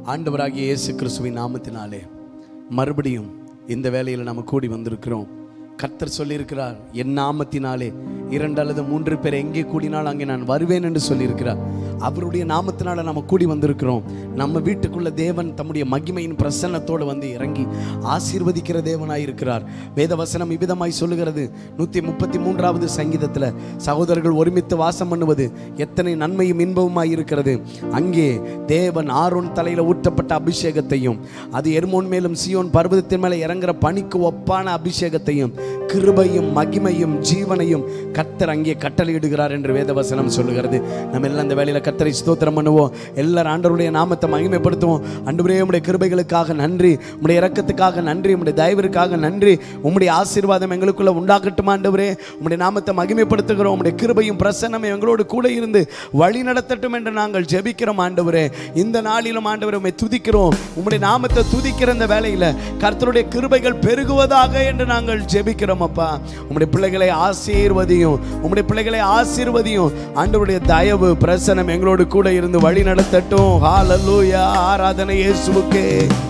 ஆண்டவராகிய இயேசு கிறிஸ்துவின் நாமத்தினாலே மறுபடியும் இந்த வேலையில் நம்ம கூடி வந்திருக்கிறோம் கர்த்தர் சொல்லியிருக்கிறார் என் நாமத்தினாலே இரண்டு அல்லது மூன்று பேர் எங்கே கூடினால் அங்கே நான் வருவேன் என்று சொல்லியிருக்கிறார் அவருடைய நாமத்தினால நம்ம கூடி வந்திருக்கிறோம் நம்ம வீட்டுக்குள்ள தேவன் தம்முடைய மகிமையின் பிரசன்னத்தோடு வந்து இறங்கி ஆசீர்வதிக்கிற தேவனாய் இருக்கிறார் வேதவசனம் இவ்விதமாய் சொல்லுகிறது நூற்றி முப்பத்தி மூன்றாவது சங்கீதத்தில் சகோதரர்கள் ஒருமித்து வாசம் பண்ணுவது எத்தனை நன்மையும் இன்பவுமாய் இருக்கிறது அங்கே தேவன் ஆரோன் தலையில் ஊற்றப்பட்ட அபிஷேகத்தையும் அது எர்மோன் மேலும் சியோன் பர்வதத்தின் மேலே இறங்குற பனிக்கு ஒப்பான அபிஷேகத்தையும் கிருபையும் மகிமையும் ஜீவனையும் கர்த்தர் அங்கே கட்டளையிடுகிறார் என்று வேதவசனம் சொல்லுகிறது நம்ம எல்லாம் இந்த வேலையில் கர்த்தரை ஸ்தோத்திரம் பண்ணுவோம் எல்லாரும் ஆண்டவருடைய நாமத்தை மகிமைப்படுத்துவோம் அன்றுவரே உம்முடைய கிருபைகளுக்காக நன்றி உம்முடைய இரக்கத்துக்காக நன்றி உம்முடைய தயவிற்காக நன்றி உம்முடைய ஆசீர்வாதம் எங்களுக்குள்ள உண்டாகட்டும் ஆண்டவரே உம்முடைய நாமத்தை மகிமைப்படுத்துகிறோம் உம்முடைய கிருபையும் பிரசன்னமும் எங்களோடு கூட இருந்து வழி நடத்தட்டும் என்று நாங்கள் ஜெபிக்கிறோம் ஆண்டவரே இந்த நாளிலும் ஆண்டவரே உம்மை துதிக்கிறோம் உம்முடைய நாமத்தை துதிக்கிற இந்த வேலையில் கர்த்தருடைய கிருபைகள் பெருகுவதாக என்று நாங்கள் ஜெபிக்கிறோம் அப்பா உம்முடைய பிள்ளைகளை ஆசீர்வதியும் உம்முடைய பிள்ளைகளை ஆசீர்வதியும் ஆண்டவருடைய தயவு பிரசனம் எங்களோடு கூட இருந்து வழி நடத்தட்டும் ஹalleluya ஆராதனை இயேசுவுக்கே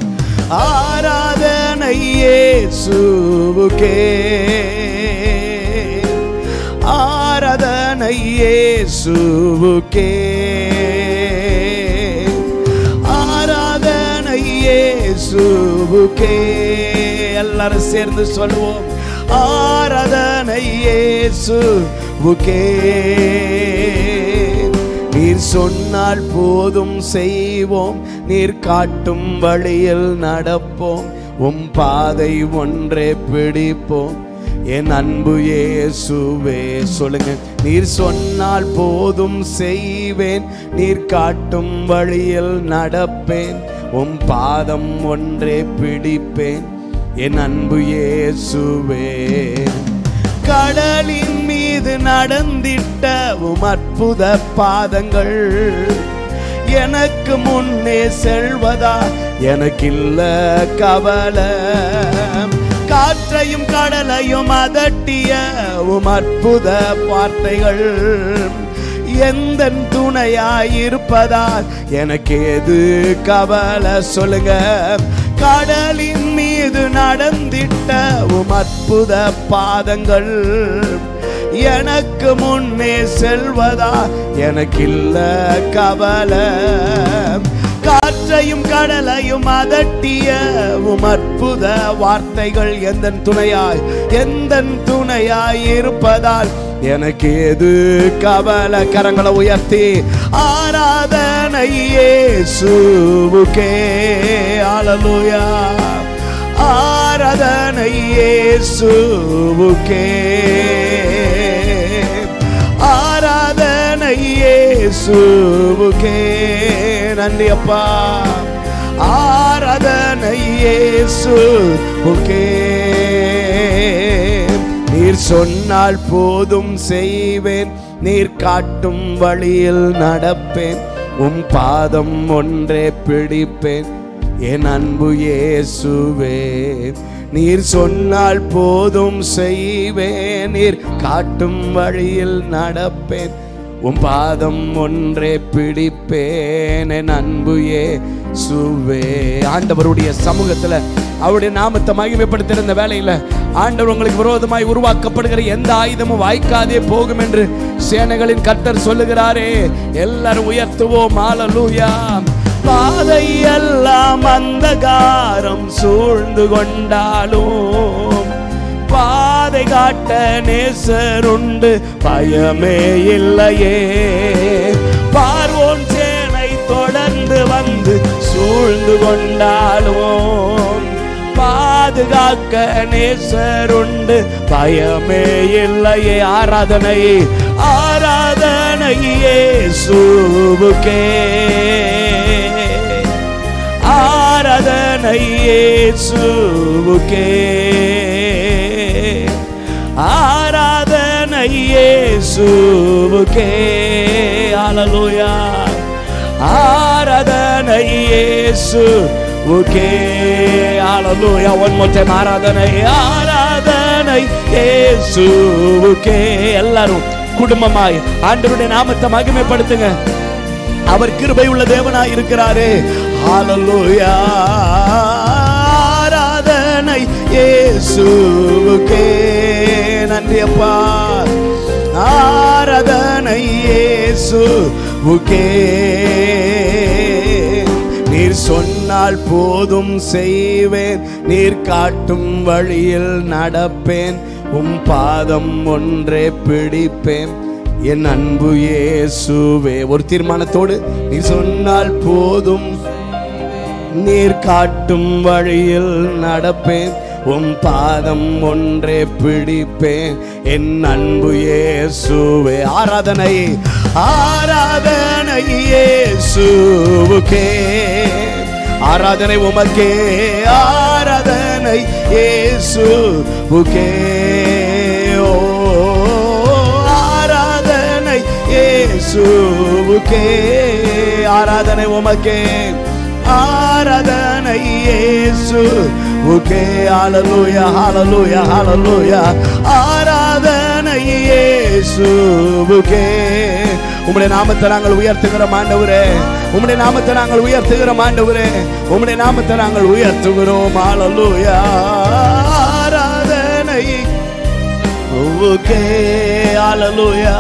ஆராதனை இயேசுவுக்கே ஆராதனை இயேசுவுக்கே ஆராதனை இயேசுவுக்கே எல்லாரும் சேர்ந்து சொல்லுவோம் ஆராதனை இயேசுவுக்கே நீர் சொன்னால் போதும் செய்வோம் நீர் காட்டும் வழியில் நடப்போம் உம் பாதை ஒன்றே பிடிப்போம் என் அன்பு இயேசுவே சொல்லுங்க நீர் சொன்னால் போதும் செய்வேன் நீர் காட்டும் வழியில் நடப்பேன் உம் பாதம் ஒன்றே பிடிப்பேன் என் அன்பு இயேசுவே கடலின் மீது நடந்திட்ட உம் அற்புத பாதங்கள் எனக்கு முன்னே செல்வதா எனக்கில்ல கவலை காற்றையும் கடலையும் அதட்டிய உம் அற்புத வார்த்தைகள் எந்த துணையாயிருப்பதால் எனக்கு எது கவலை சொல்லுங்க கடலின் மீது நடந்திட்ட உம் அற்புத பாதங்கள் எனக்கு முன்னே செல்வதா எனக்கில்ல கவலை காற்றையும் கடலையும் அதட்டிய உம் அற்புத வார்த்தைகள் எந்த துணையாய் எந்த துணையாய் இருப்பதால் எனக்கு எது கவலை கரங்களை உயர்த்தி ஆராதனை இயேசுவுக்கே ஹalleluya ஆராதனை இயேசுவுக்கே ஆராதனை இயேசுவுக்கே நன்றி அப்பா ஆராதனை இயேசுவுக்கே நீர் சொன்னால் போதும் செய்வேன் நீர் காட்டும் வழியில் நடப்பேன் உம் பாதம் ஒன்றே பிடிப்பேன் என் அன்பு இயேசுவே நீர் சொன்னால் போதும் செய்வேன் நீர் காட்டும் வழியில் நடப்பேன் உம் பாதம் ஒன்றே பிடிப்பேன் என் அன்பு இயேசுவே ஆண்டவருடைய சமூகத்துல அவருடைய நாமத்தை மகிமைப்படுத்துகிற இந்த வேலையில் ஆண்டவர் உங்களுக்கு விரோதமாய் உருவாக்கப்படுகிற எந்த ஆயுதமும் வாய்க்காதே போகும் என்று சேனைகளின் கர்த்தர் சொல்லுகிறாரே எல்லாரும் உயர்த்துவோம் ஆலலூயா பாதை எல்லாம் அந்தகாரம் சூழ்ந்து கொண்டாலும் பாதை காட்ட நேசருண்டு பயமே இல்லையே பார்வோன் சேனை தொடர்ந்து வந்து சூழ்ந்து கொண்டாலும் பாதுகாக்க நேசருண்டு பயமே இல்லையே ஆராதனை ஆராதனை இயேசுவுக்கே ஆராதனை இயேசுவுக்கே ஆராதனை இயேசுவுக்கே ஹalleluya ஆராதனை இயேசுவுக்கே ஹalleluya one more time ஆராதனை ஆராதனை இயேசுவுக்கே எல்லாரும் குடும்பமாய் ஆண்டவருடைய நாமத்தை மகிமைப்படுத்துங்க அவர் கிருபை உள்ள தேவனாய் இருக்கிறாரே ஹalleluya ஆராதனை இயேசுவுக்கே நன்றி அப்பா ஆராதனை இயேசுவுக்கே நீர் சொன்னால் போதும் செய்வேன் நீர் காட்டும் வழியில் நடப்பேன் உம் பாதம் ஒன்றே பிடிப்பேன் என் அன்பு இயேசுவே ஒரு தீர்மானத்தோடு நீ சொன்னால் போதும் நீர் காட்டும் வழியில் நடப்பேன் உம் பாதம் ஒன்றே பிடிப்பேன் என் அன்பு இயேசுவே ஆராதனை ஆராதனை இயேசுவுக்கே ஆராதனை உமக்கே ஆராதனை இயேசுவுக்கே ஓ ஆராதனை இயேசுவுக்கே ஆராதனை உமக்கே ஆராதனை இயேசுவுக்கே ஹalleluya ஹalleluya ஹalleluya ஆராதனை இயேசுவுக்கே உம்முடைய நாமத்தை நாங்கள் உயர்த்துகிறோம் ஆண்டவரே உம்முடைய நாமத்தை நாங்கள் உயர்த்துகிறோம் ஆண்டவரே உம்முடைய நாமத்தை நாங்கள் உயர்த்துகிறோம் ஹalleluya ஆராதனை உவுக்கே ஹalleluya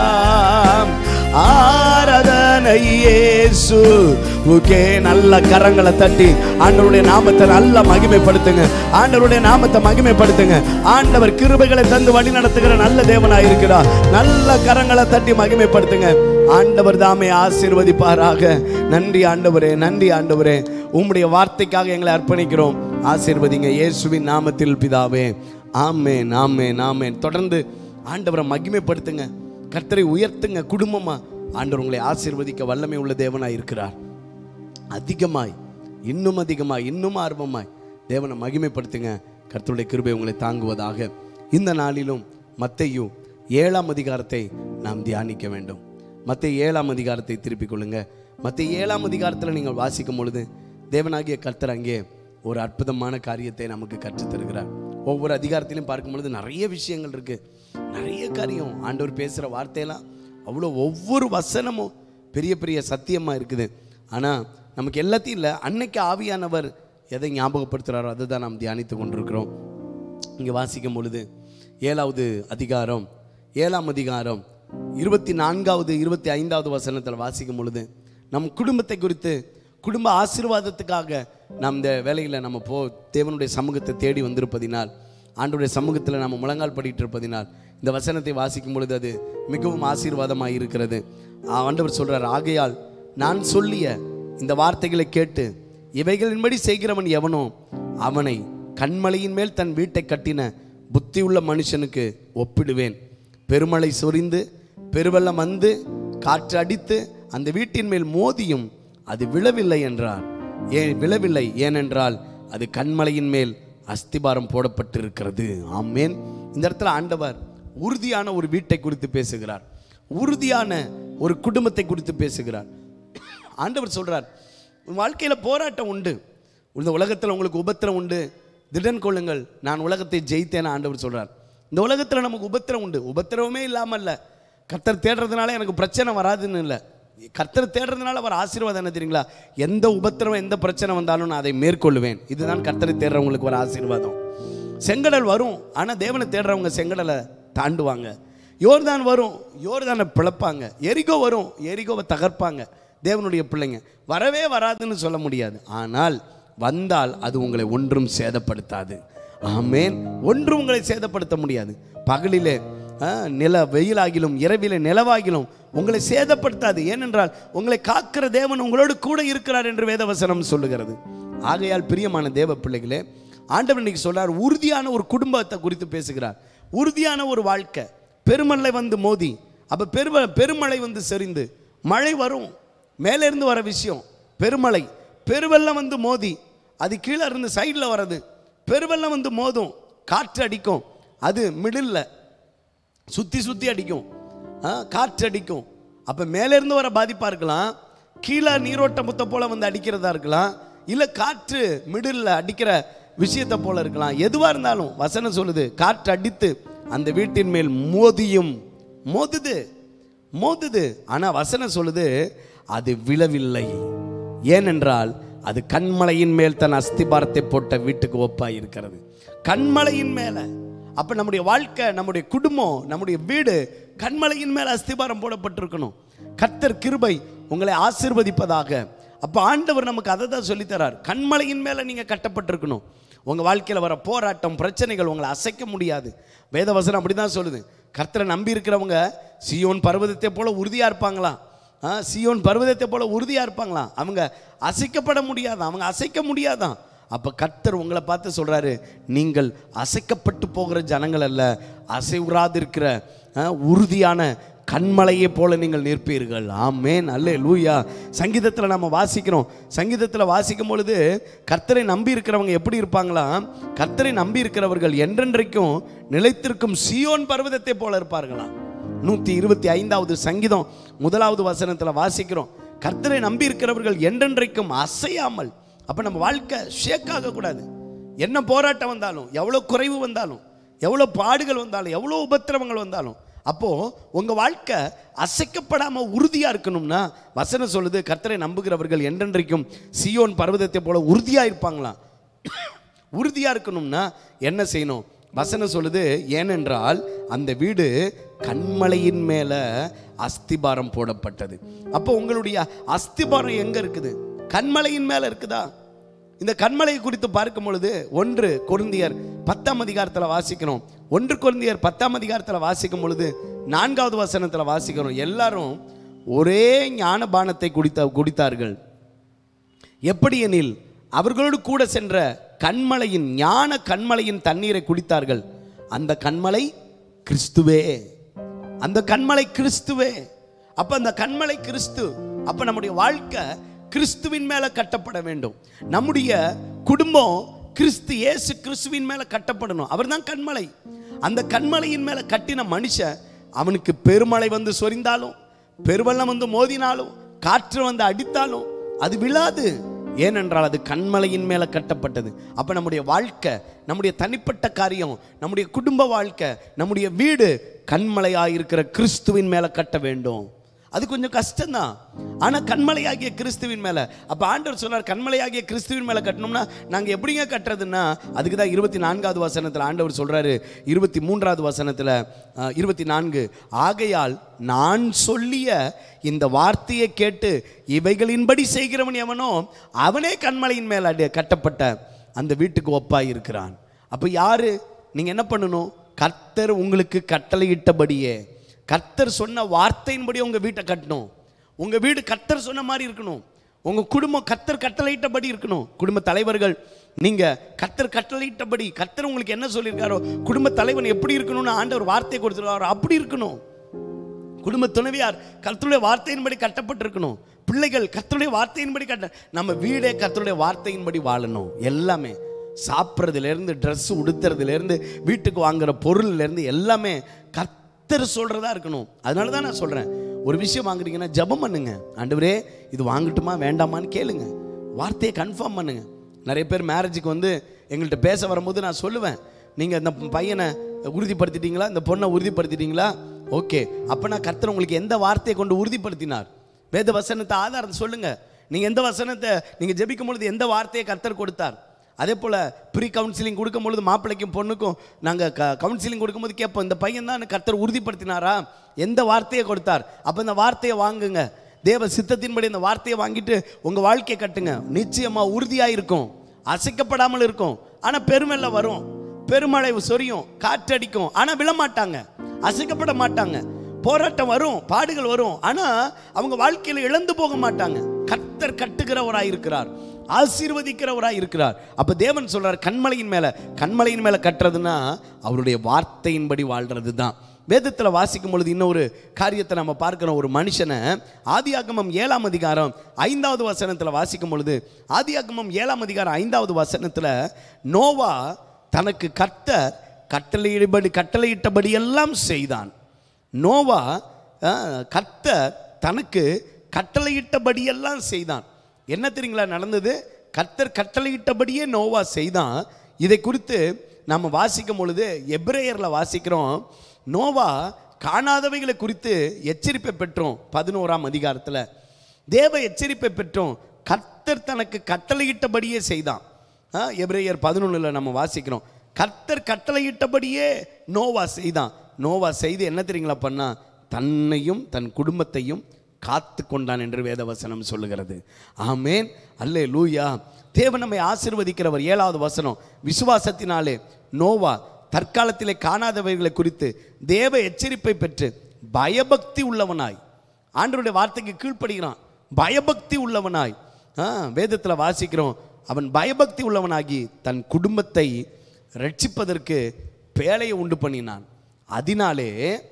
ஆராதனை இயேசு உக்கே நல்ல கரங்களை தட்டி ஆண்டவருடைய நாமத்தை நல்ல மகிமைப்படுத்துங்க ஆண்டவருடைய நாமத்தை மகிமைப்படுத்துங்க ஆண்டவர் கிருபைகளை தந்து வழி நடத்துகிற நல்ல தேவனாய் இருக்கிறார் நல்ல கரங்களை தட்டி மகிமைப்படுத்துங்க ஆண்டவர் தாமே ஆசீர்வதிப்பாராக நன்றி ஆண்டவரே நன்றி ஆண்டவரே உம்முடைய வார்த்தைக்காக எங்களை அர்ப்பணிக்கிறோம் ஆசீர்வதிங்க இயேசுவின் நாமத்தில் பிதாவே ஆமேன் ஆமேன் ஆமேன் தொடர்ந்து ஆண்டவரை மகிமைப்படுத்துங்க கர்த்தரை உயர்த்துங்க குடும்பமா ஆண்டவர் உங்களை ஆசீர்வதிக்க வல்லமை உள்ள தேவனாய் இருக்கிறார் அதிகமாய் இன்னும் அதிகமாய் இன்னும் ஆர்வமாய் தேவனை மகிமைப்படுத்துங்க கர்த்தருடைய கிருபை உங்களை தாங்குவதாக இந்த நாளிலும் மத்தையு ஏழாம் அதிகாரத்தை நாம் தியானிக்க வேண்டும் மத்திய ஏழாம் அதிகாரத்தை திருப்பிக் கொள்ளுங்க மத்திய ஏழாம் அதிகாரத்தில் நீங்கள் வாசிக்கும் பொழுது தேவனாகிய கர்த்தர் அங்கே ஒரு அற்புதமான காரியத்தை நமக்கு கற்றுத் தருகிறார் ஒவ்வொரு அதிகாரத்திலும் பார்க்கும் பொழுது நிறைய விஷயங்கள் இருக்கு நிறைய காரியம் ஆண்டவர் பேசுகிற வார்த்தையெல்லாம் அவ்வளோ ஒவ்வொரு வசனமும் பெரிய பெரிய சத்தியமா இருக்குது ஆனால் நமக்கு எல்லாத்தையும் இல்லை அன்னைக்கு ஆவியானவர் எதை ஞாபகப்படுத்துகிறாரோ அதை தான் நாம் தியானித்து கொண்டிருக்கிறோம் இங்கே வாசிக்கும் பொழுது ஏழாவது அதிகாரம் ஏழாம் அதிகாரம் இருபத்தி நான்காவது இருபத்தி ஐந்தாவது வசனத்தில் வாசிக்கும் பொழுது நம் குடும்பத்தை குறித்து குடும்ப ஆசீர்வாதத்துக்காக நாம் இந்த வேலையில் நம்ம போ தேவனுடைய சமூகத்தை தேடி வந்திருப்பதினால் ஆண்டுடைய சமூகத்தில் நம்ம முழங்கால் படிட்டு இருப்பதினால் இந்த வசனத்தை வாசிக்கும் பொழுது அது மிகவும் ஆசீர்வாதமாக இருக்கிறது ஆண்டவர் சொல்றார் ஆகையால் நான் சொல்லிய இந்த வார்த்தைகளை கேட்டு இவைகளின்படி செய்கிறவன் எவனோ அவனை கண்மலையின் மேல் தன் வீட்டை கட்டின புத்தியுள்ள மனுஷனுக்கு ஒப்பிடுவேன் பெருமழை சொரிந்து பெருவெள்ளம் வந்து காற்று அடித்து அந்த வீட்டின் மேல் மோதியும் அது விழவில்லை என்றார் ஏன் விழவில்லை ஏனென்றால் அது கண்மலையின் மேல் அஸ்திபாரம் போடப்பட்டிருக்கிறது ஆமேன் இந்த இடத்துல ஆண்டவர் உறுதியான ஒரு வீட்டை குறித்து பேசுகிறார் உறுதியான ஒரு குடும்பத்தை குறித்து பேசுகிறார் ஆண்டவர் சொல்றார் உன் வாழ்க்கையில போராட்டம் உண்டு இந்த உலகத்தில் உங்களுக்கு உபத்திரம் உண்டு திடன் கொள்ளுங்கள் நான் உலகத்தை ஜெயித்தேன்னு ஆண்டவர் சொல்றார் இந்த உலகத்தில் நமக்கு உபத்திரம் உண்டு உபத்திரவமே இல்லாமல் இல்லை கர்த்தர் தேடுறதுனால எனக்கு பிரச்சனை வராதுன்னு இல்லை கர்த்தர் தேடுறதுனால வர ஆசீர்வாதம் என்ன தெரியுங்களா எந்த உபத்திரம் எந்த பிரச்சனை வந்தாலும் நான் அதை மேற்கொள்ளுவேன் இதுதான் கர்த்தரை தேடுறவங்களுக்கு வர ஆசீர்வாதம் செங்கடல் வரும் ஆனால் தேவனை தேடுறவங்க செங்கடலை தாண்டுவாங்க யோர்தான் வரும் யோர்தானை பிளப்பாங்க எரிகோ வரும் எரிகோவை தகர்ப்பாங்க தேவனுடைய பிள்ளைங்க வரவே வராதுன்னு சொல்ல முடியாது ஆனால் வந்தால் அது உங்களை ஒன்றும் சேதப்படுத்தாது ஆமேன் ஒன்றும் உங்களை சேதப்படுத்த முடியாது பகலிலே ஆ, நில வெயிலாகிலும் இரவிலே நிலவாகிலும் உங்களை சேதப்படுத்தாது ஏனென்றால் உங்களை காக்கிற தேவன் உங்களோடு கூட இருக்கிறார் என்று வேதவசனம் சொல்லுகிறது ஆகையால் பிரியமான தேவ பிள்ளைகளே ஆண்டவர் இன்னைக்கு சொல்றார் உறுதியான ஒரு குடும்பத்தை குறித்து பேசுகிறார் உறுதியான ஒரு வாழ்க்கை பெருமழை வந்து மோதி அப்ப பெரும பெருமழை வந்து செறிந்து மழை வரும் மேலே இருந்து வர விஷயம் பெருமழை பெருவெள்ளம் வந்து மோதி அது கீழே இருந்து சைடில் வர்றது பெருவெள்ளம் வந்து மோதும் காற்று அடிக்கும் அது மிடில் சுற்றி சுற்றி அடிக்கும் ஆ, காற்று அடிக்கும் அப்போ மேலேருந்து வர பாதிப்பாக இருக்கலாம் கீழே நீரோட்ட முத்த போல வந்து அடிக்கிறதா இருக்கலாம் இல்லை காற்று மிடில் அடிக்கிற விஷயத்தை போல இருக்கலாம் எதுவாக இருந்தாலும் வசனம் சொல்லுது காற்று அடித்து அந்த வீட்டின் மேல் மோதியும் மோதுது மோதுது ஆனால் வசனம் சொல்லுது அது விழவில்லை ஏனென்றால் அது கண்மலையின் மேல் தன் அஸ்திபாரத்தை போட்ட வீட்டுக்கு ஒப்பாய் இருக்கிறது கண்மலையின் மேல அப்ப நம்முடைய வாழ்க்கை நம்முடைய குடும்பம் நம்முடைய வீடு கண்மலையின் மேல அஸ்திபாரம் போடப்பட்டிருக்கணும் கர்த்தர் கிருபை உங்களை ஆசீர்வதிப்பதாக அப்ப ஆண்டவர் நமக்கு அதை தான் சொல்லித்தரார் கண்மலையின் மேல நீங்க கட்டப்பட்டிருக்கணும் உங்க வாழ்க்கையில வர போராட்டம் பிரச்சனைகள் உங்களை அசைக்க முடியாது வேதவசனம் அப்படிதான் சொல்லுது கர்த்தரை நம்பி இருக்கிறவங்க சியோன் பர்வதத்தை போல உறுதியா இருப்பாங்களாம் ஆ, சியோன் பர்வதத்தை போல உறுதியா இருப்பாங்களாம் அவங்க அசைக்கப்பட முடியாதான் அவங்க அசைக்க முடியாதான் அப்ப கர்த்தர் உங்களை பார்த்து சொல்றாரு நீங்கள் அசைக்கப்பட்டு போகிற ஜனங்கள் அல்ல அசைவுறாதிருக்கிற ஆ, உறுதியான கண்மலையை போல நீங்கள் நிற்பீர்கள் ஆமேன் அல்லே லூயா சங்கீதத்தில் நம்ம வாசிக்கிறோம் சங்கீதத்தில் வாசிக்கும் பொழுது கர்த்தரை நம்பி இருக்கிறவங்க எப்படி இருப்பாங்களாம் கர்த்தரை நம்பி இருக்கிறவர்கள் என்றென்றைக்கும் நிலைத்திருக்கும் சியோன் பர்வதத்தை போல இருப்பார்களாம் நூற்றி இருபத்தி ஐந்தாவது சங்கீதம் முதலாவது வசனத்தில் வாசிக்கிறோம் கர்த்தரை நம்பி இருக்கிறவர்கள் என்றென்றைக்கும் அசையாமல் அப்போ நம்ம வாழ்க்கை ஷேக் ஆகக்கூடாது என்ன போராட்டம் வந்தாலும் எவ்வளோ குறைவு வந்தாலும் எவ்வளோ பாடுகள் வந்தாலும் எவ்வளோ உபத்திரவங்கள் வந்தாலும் அப்போ உங்க வாழ்க்கை அசைக்கப்படாம உறுதியா இருக்கணும்னா வசனம் சொல்லுது கர்த்தரை நம்புகிறவர்கள் என்றென்றைக்கும் சியோன் பர்வதத்தை போல உறுதியா இருப்பாங்களாம் உறுதியா இருக்கணும்னா என்ன செய்யணும் வசனம் சொல்லுது ஏனென்றால் அந்த வீடு கண்மலையின் மேல அஸ்திபாரம் போடப்பட்டது அப்போ உங்களுடைய அஸ்திபாரம் எங்க இருக்குது கண்மலையின் மேல இருக்குதா இந்த கண்மலையை குறித்து பார்க்கும் பொழுது ஒன்று கொருந்தியர் பத்தாம் அதிகாரத்தில் வாசிக்கிறோம் ஒன்று கொருந்தியர் பத்தாம் அதிகாரத்தில் வாசிக்கும் பொழுது நான்காவது வசனத்தில் வாசிக்கிறோம் எல்லாரும் ஒரே ஞானபானத்தை குடித்த குடித்தார்கள் எப்படி எனில் அவர்களோடு கூட சென்ற கண்மலையின் ஞான கண்மலையின் தண்ணீரை குடித்தார்கள் அந்த கண்மலை கிறிஸ்துவே அந்த கண்மலை கிறிஸ்துவே அப்ப அந்த கண்மலை கிறிஸ்து அப்ப நம்முடைய வாழ்க்கை கிறிஸ்துவின் மேல கட்டப்பட வேண்டும் நம்முடைய குடும்பம் கிறிஸ்து இயேசு கிறிஸ்துவின் மேல கட்டப்படணும் அவர்தான் கண்மலை அந்த கண்மலையின் மேல கட்டின மனுஷன் அவனுக்கு பெருமழை வந்து சொரிந்தாலும் பெருவெள்ளம் வந்து மோதினாலும் காற்று வந்து அடித்தாலும் அது விழாது ஏனென்றால் அது கண்மலையின் மேலே கட்டப்பட்டது அப்போ நம்முடைய வாழ்க்கை நம்முடைய தனிப்பட்ட காரியம் நம்முடைய குடும்ப வாழ்க்கை நம்முடைய வீடு கண்மலையாக இருக்கிற கிறிஸ்துவின் மேலே கட்ட வேண்டும் அது கொஞ்சம் கஷ்டம்தான் ஆனால் கண்மலையாகிய கிறிஸ்துவின் மேலே அப்போ ஆண்டவர் சொன்னார் கண்மலையாகிய கிறிஸ்துவின் மேலே கட்டணும்னா நாங்கள் எப்படிங்க கட்டுறதுன்னா அதுக்கு தான் இருபத்தி நான்காவது வசனத்தில் ஆண்டவர் சொல்கிறாரு இருபத்தி மூன்றாவது வசனத்தில் இருபத்தி நான்கு ஆகையால் நான் சொல்லிய இந்த வார்த்தையை கேட்டு இவைகளின்படி செய்கிறவன் எவனோ அவனே கண்மலையின் மேல் அடி கட்டப்பட்ட அந்த வீட்டுக்கு ஒப்பாய் இருக்கிறான் அப்போ யாரு நீங்கள் என்ன பண்ணணும் கர்த்தர் உங்களுக்கு கட்டளையிட்டபடியே கர்த்தர் சொன்ன வார்த்தையின்படி உங்கள் வீட்டை கட்டணும் உங்கள் வீடு கர்த்தர் சொன்ன மாதிரி இருக்கணும் உங்கள் குடும்பம் கர்த்தர் கட்டளையிட்டபடி இருக்கணும் குடும்ப தலைவர்கள் நீங்கள் கர்த்தர் கட்டளையிட்டபடி கர்த்தர் உங்களுக்கு என்ன சொல்லியிருக்காரோ குடும்ப தலைவன் எப்படி இருக்கணும்னு ஆண்டவர் வார்த்தை கொடுத்துருக்காரோ அப்படி இருக்கணும் குடும்ப துணைவியார் கர்த்தருடைய வார்த்தையின்படி கட்டப்பட்டிருக்கணும் பிள்ளைகள் கர்த்தருடைய வார்த்தையின்படி கட்ட நம்ம வீடே கர்த்தருடைய வார்த்தையின்படி வாழணும் எல்லாமே சாப்பிட்றதுலேருந்து ட்ரெஸ் உடுத்துறதுலேருந்து வீட்டுக்கு வாங்குற பொருள்லேருந்து எல்லாமே கர்த்தர் சொல்கிறதா இருக்கணும் அதனால தான் நான் சொல்கிறேன் ஒரு விஷயம் வாங்குறீங்கன்னா ஜெபம் பண்ணுங்க ஆண்டவரே இது வாங்கட்டுமா வேண்டாமான்னு கேளுங்க வார்த்தையை கன்ஃபார்ம் பண்ணுங்க நிறைய பேர் மேரேஜுக்கு வந்து எங்கள்கிட்ட பேச வரும்போது நான் சொல்லுவேன் நீங்கள் இந்த பையனை உறுதிப்படுத்திட்டீங்களா இந்த பொண்ணை உறுதிப்படுத்திட்டீங்களா ஓகே அப்போ நான் கர்த்தர் உங்களுக்கு எந்த வார்த்தையை கொண்டு உறுதிப்படுத்தினார் வேத வசனத்தை ஆதாரம் சொல்லுங்க நீங்கள் எந்த வசனத்தை நீங்கள் ஜெபிக்கும் பொழுது எந்த வார்த்தையை கர்த்தர் கொடுத்தார் அதே போல் ப்ரீ கவுன்சிலிங் கொடுக்கும் பொழுது மாப்பிள்ளைக்கும் பொண்ணுக்கும் நாங்கள் க கவுன்சிலிங் கொடுக்கும்போது கேட்போம் இந்த பையன் தான் கர்த்தர் உறுதிப்படுத்தினாரா எந்த வார்த்தையை கொடுத்தார் அப்போ இந்த வார்த்தையை வாங்குங்க தேவ சித்தத்தின்படி இந்த வார்த்தையை வாங்கிட்டு உங்கள் வாழ்க்கையை கட்டுங்க நிச்சயமாக உறுதியாக இருக்கும் அசைக்கப்படாமல் இருக்கும் ஆனால் பெருமெல்ல வரும் பெருமழை சொரியும் காற்றடிக்கும் ஆனால் விழமாட்டாங்க அசைக்கப்பட மாட்டாங்க போராட்டம் வரும் பாடுகள் வரும் ஆனால் அவங்க வாழ்க்கையில் இழந்து போக மாட்டாங்க கர்த்தர் கட்டுகிறவராய் இருக்கிறார் ஆசீர்வதிக்கிறவராய் இருக்கிறார் அப்ப தேவன் சொல்றார் கண்மலையின் மேல கண்மலையின் மேல கட்டுறதுன்னா அவருடைய வார்த்தையின்படி வாழ்றது தான் வேதத்தில் வாசிக்கும் பொழுது இன்னொரு காரியத்தை நம்ம பார்க்கிறோம் ஒரு மனுஷனை ஆதியாகமம் ஏழாம் அதிகாரம் ஐந்தாவது வசனத்தில் வாசிக்கும் பொழுது ஆதியாகமம் ஏழாம் அதிகாரம் ஐந்தாவது வசனத்தில் நோவா தனக்கு கர்த்தர் கட்டளையிடபடி கட்டளையிட்டபடி எல்லாம் செய்தான் நோவா அஹ், கர்த்தர் தனக்கு கட்டளையிட்டபடியெல்லாம் செய்தான் என்ன தெரியுங்களா நடந்தது கர்த்தர் கட்டளையிட்டபடியே நோவா செய்தான் இதை குறித்து நம்ம வாசிக்கும் பொழுது எப்ரேயரில் வாசிக்கிறோம் நோவா காணாதவைகளை குறித்து எச்சரிப்பை பெற்றோம் பதினோராம் அதிகாரத்தில் தேவ எச்சரிப்பை பெற்றோம் கர்த்தர் தனக்கு கட்டளையிட்டபடியே செய்தான் ஆ, எபிரேயர் பதினொன்றில் நம்ம வாசிக்கிறோம் கர்த்தர் கட்டளையிட்டபடியே நோவா செய்தான் நோவா செய்து என்ன தெரியுங்களா பண்ணா தன்னையும் தன் குடும்பத்தையும் காத்து கொண்டான் என்று வேதவசனம் சொல்லுகிறது ஆமேன் அல்லே லூயா தேவன் நம்மை ஆசீர்வதிக்கிறவர் ஏழாவது வசனம் விசுவாசத்தினாலே நோவா தற்காலத்திலே காணாதவைகளை குறித்து தேவ எச்சரிப்பை பெற்று பயபக்தி உள்ளவனாய் ஆண்டவருடைய வார்த்தைக்கு கீழ்ப்படுகிறான் பயபக்தி உள்ளவனாய் ஆ வேதத்தில் வாசிக்கிறோம் அவன் பயபக்தி உள்ளவனாகி தன் குடும்பத்தை ரட்சிப்பதற்கு பேழையை உண்டு பண்ணினான் அதனாலே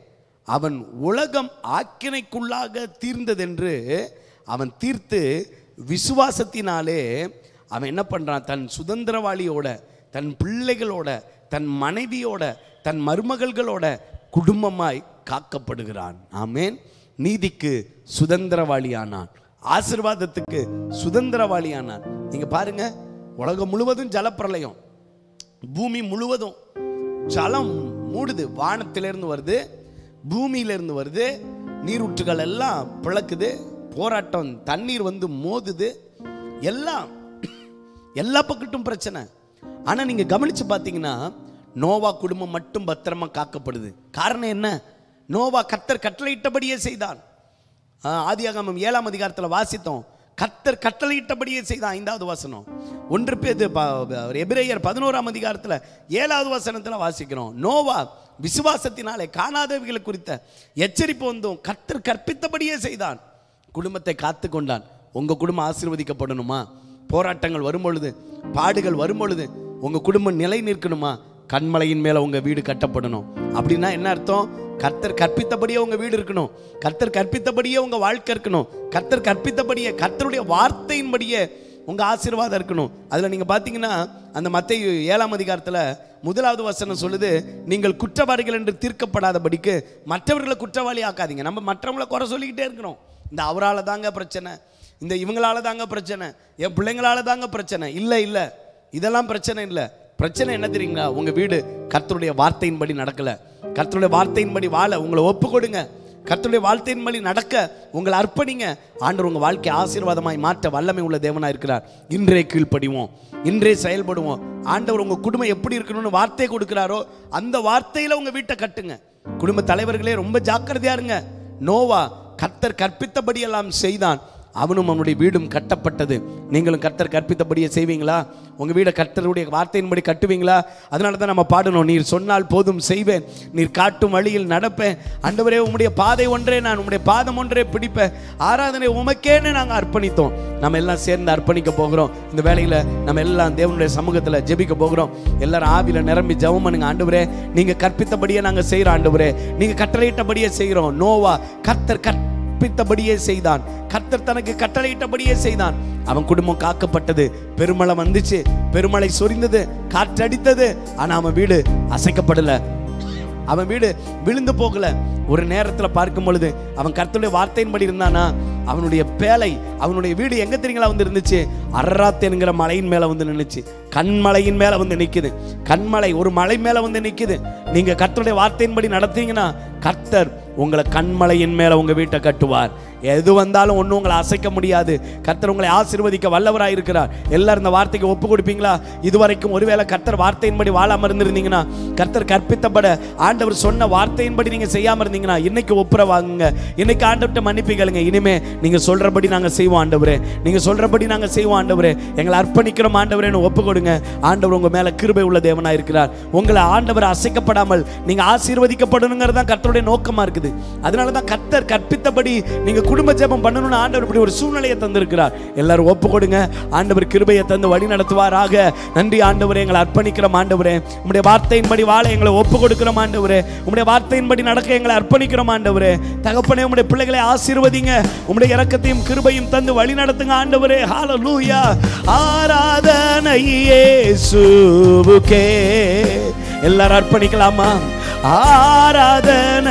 அவன் உலகம் ஆக்கினைக்குள்ளாக தீர்ந்ததென்று அவன் தீர்த்து விசுவாசத்தினாலே அவன் என்ன பண்ணுறான் தன் சுதந்திரவாளியோட தன் பிள்ளைகளோட தன் மனைவியோட தன் மருமகள்களோட குடும்பமாய் காக்கப்படுகிறான் ஆமேன் நீதிக்கு சுதந்திரவாளியானான் ஆசிர்வாதத்துக்கு சுதந்திரவாளியானான் நீங்க பாருங்க உலகம் முழுவதும் ஜலப்பிரளயம் பூமி முழுவதும் ஜலம் மூடுது வானத்திலிருந்து வருது பூமியிலிருந்து வருது நீரூற்றுகள் எல்லாம் பிளக்குது போராட்டம் தண்ணீர் வந்து மோதுது எல்லாம் எல்லா பக்கட்டும் பிரச்சனை ஆனா நீங்க கவனிச்சு பார்த்தீங்கன்னா நோவா குடும்பம் மட்டும் பத்திரமா காக்கப்படுது காரணம் என்ன நோவா கத்தர் கட்டளையிட்டபடியே செய்தான் ஆஹ், ஆதியாகமம் ஏழாம் அதிகாரத்தில் வாசித்தோம் கத்தர் கட்டளையிட்டபடியே செய்தான் ஐந்தாவது வசனம் ஒன்று பேர் எபிரேயர் பதினோராம் அதிகாரத்தில் ஏழாவது வசனத்தில் வாசிக்கிறோம் நோவா விசுவாசத்தினாலே காணாதவைகளை குறித்த எச்சரிப்பு வந்தும் கத்தர் கற்பித்தபடியே செய்தான் குடும்பத்தை காத்து கொண்டான் உங்க குடும்பம் ஆசீர்வதிக்கப்படணுமா போராட்டங்கள் வரும் பொழுது பாடுகள் வரும் பொழுது உங்க குடும்பம் நிலை நிற்கணுமா கண்மலையின் மேல உங்க வீடு கட்டப்படணும் அப்படின்னா என்ன அர்த்தம் கர்த்தர் கற்பித்தபடியே உங்க வீடு இருக்கணும் கர்த்தர் கற்பித்தபடியே உங்க வாழ்க்கை இருக்கணும் கர்த்தர் கற்பித்தபடியே கர்த்தருடைய வார்த்தையின்படியே உங்க ஆசீர்வாதம் இருக்கணும் அதுல நீங்க பாத்தீங்கன்னா அந்த மத்திய ஏழாம் அதிகாரத்துல முதலாவது வசனம் சொல்லுது நீங்கள் குற்றவாளிகள் என்று தீர்க்கப்படாதபடிக்கு மற்றவர்களை குற்றவாளி ஆக்காதீங்க நம்ம மற்றவங்களை குறை சொல்லிக்கிட்டே இருக்கிறோம் இந்த அவரால தாங்க பிரச்சனை இந்த இவங்களால தாங்க பிரச்சனை என் பிள்ளைங்களால தாங்க பிரச்சனை இல்லை இல்லை இதெல்லாம் பிரச்சனை இல்லை பிரச்சனை என்ன தெரியுங்களா உங்க வீடு கர்த்தருடைய வார்த்தையின்படி நடக்கல கர்த்தருடைய வார்த்தையின்படி வாழ உங்களை ஒப்பு கொடுங்க கர்த்தருடைய வார்த்தையின்படி நடக்க உங்களை அர்ப்பணிங்க ஆண்டவர் உங்க வாழ்க்கை ஆசீர்வாதமாய் மாற்ற வல்லமை உள்ள தேவனா இருக்கிறார் இன்றே கீழ்ப்படிவோம் இன்றே செயல்படுவோம் ஆண்டவர் உங்க குடும்பம் எப்படி இருக்கணும்னு வார்த்தை கொடுக்கிறாரோ அந்த வார்த்தையில உங்க வீட்டை கட்டுங்க குடும்ப தலைவர்களே ரொம்ப ஜாக்கிரதையா இருங்க நோவா கர்த்தர் கற்பித்தபடி எல்லாம் செய்தான் அவனும் அவனுடைய வீடும் கட்டப்பட்டது நீங்களும் கர்த்தர் கற்பித்தபடியே செய்வீங்களா உங்க வீடை கர்த்தருடைய வார்த்தையின்படி கட்டுவீங்களா அதனால தான் நம்ம பாடணும் நீர் சொன்னால் போதும் செய்வேன் நீர் காட்டும் வழியில் நடப்பேன் ஆண்டவரே உம்முடைய பாதை ஒன்றே நான் உம்முடைய பாதம் ஒன்றே பிடிப்பேன் ஆராதனை உமக்கேன்னு நாங்கள் அர்ப்பணித்தோம் நம்ம எல்லாம் சேர்ந்து அர்ப்பணிக்க போகிறோம் இந்த வேலையில் நம்ம எல்லாம் தேவனுடைய சமூகத்தில் ஜெபிக்க போகிறோம் எல்லாரும் ஆவியில நிரம்பி ஜெபம் பண்ணுங்க ஆண்டவரே நீங்க கற்பித்தபடியே நாங்கள் செய்கிறோம் ஆண்டவரே நீங்க கட்டளையிட்டபடியே செய்கிறோம் நோவா கர்த்தர் கற் கற்பித்தபடியே செய்தான் கர்த்தர் தனக்கு கட்டளையிட்டபடியே செய்தான் அவன் குடும்பம் காக்கப்பட்டது பெருமழை வந்துச்சு பெருமழை சொரிந்தது காற்றடித்தது ஆனா அவன் வீடு அசைக்கப்படல அவன் வீடு விழுந்து போகல ஒரு நேரத்துல பார்க்கும் பொழுது அவன் கர்த்தருடைய வார்த்தையின்படி இருந்தானா அவனுடைய பேலை அவனுடைய வீடு எங்க தெரியுங்களா வந்து இருந்துச்சு அர்ராத் என்கிற மலையின் மேல வந்து நின்னுச்சு கண்மலையின் மேல வந்து நிக்குது கண்மலை ஒரு மலை மேல வந்து நிக்குது நீங்க கர்த்தருடைய வார்த்தையின்படி நடத்தீங்கன்னா கர்த்தர் உங்களை கண்மலையின் மேல உங்க வீட்டை கட்டுவார் எது வந்தாலும் ஒன்றும் உங்களை அசைக்க முடியாது கர்த்தர் உங்களை ஆசீர்வதிக்க வல்லவராய் இருக்கிறார் எல்லாரும் இந்த வார்த்தைக்கு ஒப்பு கொடுப்பீங்களா இதுவரைக்கும் ஒருவேளை கர்த்தர் வார்த்தையின்படி வாழாம இருந்திருந்தீங்கன்னா கர்த்தர் கற்பித்தப்பட ஆண்டவர் சொன்ன வார்த்தையின்படி நீங்க செய்யாம இருந்தீங்கன்னா இன்னைக்கு ஒப்புர வாங்குங்க இன்னைக்கு ஆண்டவர்கிட்ட மன்னிப்பு கேளுங்க இனிமே நீங்க சொல்றபடி நாங்க செய்வோம் ஆண்டவரே நீங்க சொல்றபடி நாங்க செய்வோம் ஆண்டவரே எங்களை அர்ப்பணிக்கிறோம் ஆண்டவரேன்னு ஒப்பு கொடுங்க ஆண்டவர் உங்க மேல கிருபை உள்ள தேவனா இருக்கிறார் உங்களை ஆண்டவர் அசைக்கப்படாமல் நீங்க ஆசீர்வதிக்கப்படணுங்கிறது தான் கர்த்தருடைய நோக்கமா இருக்குது அதனால தான் கர்த்தர் கற்பித்தபடி நீங்க குடும்ப ஜெபம் பண்ணணும்னு ஆண்டவர் இப்படி ஒரு சூழ்நிலையை தந்திருக்கிறார் எல்லாரும் ஒப்பு கொடுங்க ஆண்டவர் கிருபையை தந்து வழி நடத்துவாராக நன்றி ஆண்டவரே எங்களை அர்ப்பணிக்கிறோம் ஆண்டவரே உம்முடைய வார்த்தையின்படி வாழ எங்களை ஒப்பு கொடுக்கிறோம் ஆண்டவரே உம்முடைய வார்த்தையின்படி நடக்க எங்களை அர்ப்பணிக்கிறோம் ஆண்டவரே தகப்பனே உம்முடைய பிள்ளைகளை ஆசீர்வதிங்க உம்முடைய இரக்கத்தையும் கிருபையும் தந்து வழி நடத்துங்க ஆண்டவரே ஹalleluya ஆராதனை இயேசுவுக்கே எல்லாரும் அர்ப்பணிக்கலாமா ஆராதனை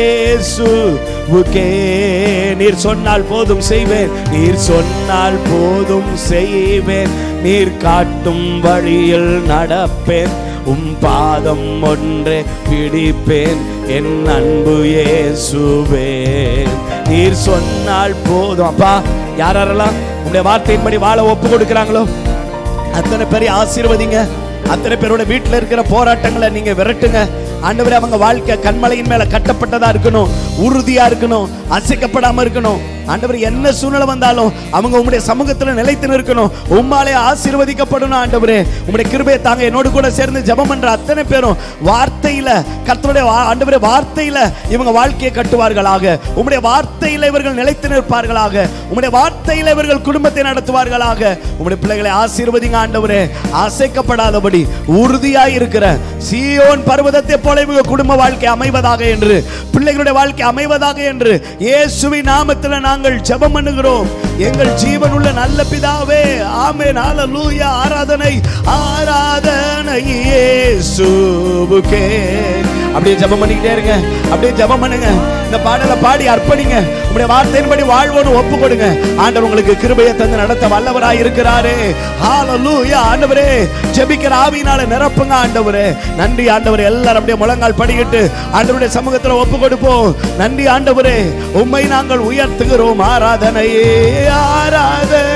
இயேசுவுக்கே நீர் சொன்னால் போதும் செய்வேன் நீர் சொன்னால் போதும் செய்வேன் நீர் காட்டும் வழியில் நடப்பேன் உம் பாதம் ஒன்றே பிடிப்பேன் என் அன்பு இயேசுவே நீர் சொன்னால் போதும் அப்பா யார் யாரெல்லாம் உங்களுடைய வார்த்தையின்படி வாழ ஒப்பு கொடுக்குறாங்களோ அத்தனை பேரை ஆசீர்வதிங்க அத்தனை பேரோட வீட்டில் இருக்கிற போராட்டங்களை நீங்க விரட்டுங்க ஆண்டவரே அவங்க வாழ்க்கை கண்மலையின் மேல கட்டப்பட்டதா இருக்கணும் உறுதியா இருக்கணும் அசைக்கப்படாம இருக்கணும் ஆண்டவர் என்ன சூழ்நிலை வந்தாலும் அவங்க உங்களுடைய சமூகத்துல நிலைத்து நிற்கணும் உம்மாலே ஆசீர்வதிக்கப்படணும் ஆண்டவரே உங்களுடைய கிருபையை தாங்க என்னோடு கூட சேர்ந்து ஜெபம் பண்ற அத்தனை பேரும் வார்த்தையில கர்த்தருடைய வா- ஆண்டவரே வார்த்தையில இவங்க வாழ்க்கையை கட்டுவார்களாக உம்முடைய வார்த்தையில இவர்கள் நிலைத்து நிற்பார்களாக உம்முடைய வார்த்தையில இவர்கள் குடும்பத்தை நடத்துவார்களாக உம்முடைய பிள்ளைகளை ஆசீர்வதிங்க ஆண்டவரே அசைக்கப்படாதபடி உறுதியாய் இருக்கிற சீயோன் பர்வதத்தை போல இவங்க குடும்ப வாழ்க்கை அமைவதாக என்று பிள்ளைகளுடைய வாழ்க்கை அமைவதாக என்று இயேசுவின் நாமத்தில் நாங்கள் ஜெபம் பண்ணுகிறோம் எங்கள் ஜீவனுள்ள நல்ல பிதாவே ஆமென் ஹalleluya ஆராதனை ஆராதனை இயேசுவுக்கே அப்படியே ஜெபம் பண்ணிக்கிட்டே இருங்க அப்படியே ஜெபம் பண்ணுங்க இந்த பாடலை பாடி அர்ப்பணிங்க உங்களுடைய வார்த்தையின்படி வாழ்வோடு ஒப்பு கொடுங்க ஆண்டவர் உங்களுக்கு கிருபையை தந்து நடத்த வல்லவராய் இருக்கிறாரே ஹalleluya ஆண்டவரே ஜெபிக்கிற ஆவியினால நிரப்புங்க ஆண்டவரே நன்றி ஆண்டவரே எல்லாரும் அப்படியே முழங்கால் படிக்கிட்டு ஆண்டவருடைய சமூகத்துல ஒப்பு கொடுப்போம் நன்றி ஆண்டவரே உம்மை நாங்கள் உயர்த்துகிறோம் ஆராதனையே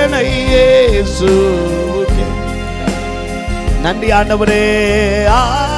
ஆராதனையே இயேசுவுக்கே. நன்றி ஆண்டவரே ஆ